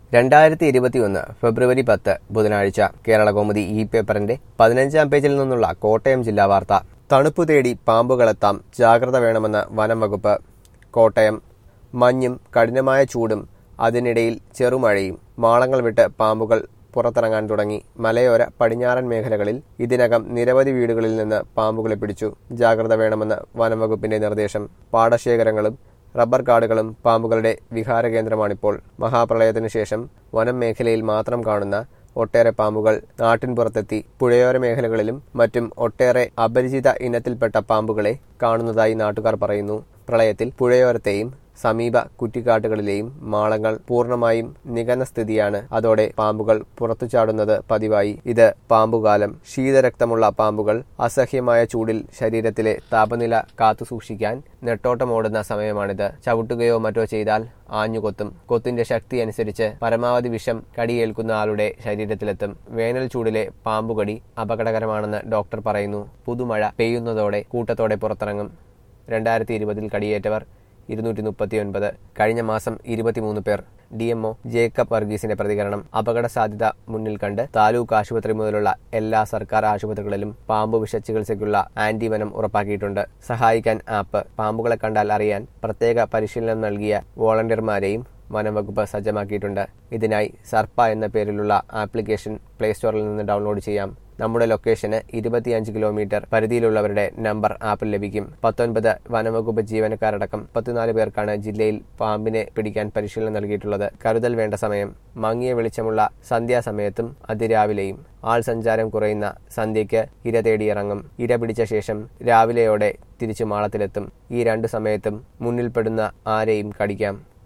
രണ്ടായിരത്തി ഇരുപത്തിയൊന്ന് ഫെബ്രുവരി പത്ത് ബുധനാഴ്ച കേരളകൗമുദി ഈ പേപ്പറിന്റെ പതിനഞ്ചാം പേജിൽ നിന്നുള്ള കോട്ടയം ജില്ലാ വാർത്ത തണുപ്പു തേടി പാമ്പുകളെത്താം ജാഗ്രത വേണമെന്ന് വനം വകുപ്പ് കോട്ടയം മഞ്ഞും കഠിനമായ ചൂടും അതിനിടയിൽ ചെറുമഴയും മാളങ്ങൾ വിട്ട് പാമ്പുകൾ പുറത്തിറങ്ങാൻ തുടങ്ങി മലയോര പടിഞ്ഞാറൻ മേഖലകളിൽ ഇതിനകം നിരവധി വീടുകളിൽ നിന്ന് പാമ്പുകളെ പിടിച്ചു ജാഗ്രത വേണമെന്ന് വനം വകുപ്പിന്റെ നിർദ്ദേശം പാടശേഖരങ്ങളും റബ്ബർ കാടുകളും പാമ്പുകളുടെ വിഹാര കേന്ദ്രമാണിപ്പോൾ മഹാപ്രളയത്തിനു ശേഷം വനം മേഖലയിൽ മാത്രം കാണുന്ന ഒട്ടേറെ പാമ്പുകൾ നാട്ടിൻപുറത്തെത്തി പുഴയോര മേഖലകളിലും മറ്റും ഒട്ടേറെ അപരിചിത ഇനത്തിൽപ്പെട്ട പാമ്പുകളെ കാണുന്നതായി നാട്ടുകാർ പറയുന്നു പ്രളയത്തിൽ പുഴയോരത്തെയും സമീപ കുറ്റിക്കാട്ടുകളിലെയും മാളങ്ങൾ പൂർണ്ണമായും നികന്ന സ്ഥിതിയാണ് അതോടെ പാമ്പുകൾ പുറത്തു ചാടുന്നത് പതിവായി ഇത് പാമ്പുകാലം ശീതരക്തമുള്ള പാമ്പുകൾ അസഹ്യമായ ചൂടിൽ ശരീരത്തിലെ താപനില കാത്തുസൂക്ഷിക്കാൻ നെട്ടോട്ടമോടുന്ന സമയമാണിത് ചവിട്ടുകയോ മറ്റോ ചെയ്താൽ ആഞ്ഞുകൊത്തും കൊത്തിന്റെ ശക്തി അനുസരിച്ച് പരമാവധി വിഷം കടിയേൽക്കുന്ന ആളുടെ ശരീരത്തിലെത്തും വേനൽ ചൂടിലെ പാമ്പുകടി അപകടകരമാണെന്ന് ഡോക്ടർ പറയുന്നു പുതുമഴ പെയ്യുന്നതോടെ കൂട്ടത്തോടെ പുറത്തിറങ്ങും രണ്ടായിരത്തി ഇരുപതിൽ കടിയേറ്റവർ ഇരുന്നൂറ്റി മുപ്പത്തി ഒൻപത് കഴിഞ്ഞ മാസം ഇരുപത്തിമൂന്ന് പേർ ഡി എംഒ ജേക്കബ് വർഗീസിന്റെ പ്രതികരണം അപകട സാധ്യത മുന്നിൽ കണ്ട് താലൂക്ക് ആശുപത്രി മുതലുള്ള എല്ലാ സർക്കാർ ആശുപത്രികളിലും പാമ്പ് വിഷ ചികിത്സയ്ക്കുള്ള ആന്റിവനം ഉറപ്പാക്കിയിട്ടുണ്ട് സഹായിക്കാൻ ആപ്പ് പാമ്പുകളെ കണ്ടാൽ അറിയാൻ പ്രത്യേക പരിശീലനം നൽകിയ വോളണ്ടിയർമാരെയും വനം വകുപ്പ് സജ്ജമാക്കിയിട്ടുണ്ട് ഇതിനായി സർപ്പ എന്ന പേരിലുള്ള ആപ്ലിക്കേഷൻ പ്ലേ സ്റ്റോറിൽ നിന്ന് ഡൗൺലോഡ് ചെയ്യാം നമ്മുടെ ലൊക്കേഷന് ഇരുപത്തിയഞ്ച് കിലോമീറ്റർ പരിധിയിലുള്ളവരുടെ നമ്പർ ആപ്പിൽ ലഭിക്കും പത്തൊൻപത് വനംവകുപ്പ് ജീവനക്കാരടക്കം പത്തിനാല് പേർക്കാണ് ജില്ലയിൽ പാമ്പിനെ പിടിക്കാൻ പരിശീലനം നൽകിയിട്ടുള്ളത് കരുതൽ വേണ്ട സമയം മങ്ങിയ വെളിച്ചമുള്ള സന്ധ്യാസമയത്തും അതിരാവിലെയും ആൾ സഞ്ചാരം കുറയുന്ന സന്ധ്യയ്ക്ക് ഇര തേടിയിറങ്ങും ഇര പിടിച്ച ശേഷം രാവിലെയോടെ തിരിച്ചു മാളത്തിലെത്തും ഈ രണ്ടു സമയത്തും മുന്നിൽപ്പെടുന്ന ആരെയും കടിക്കാം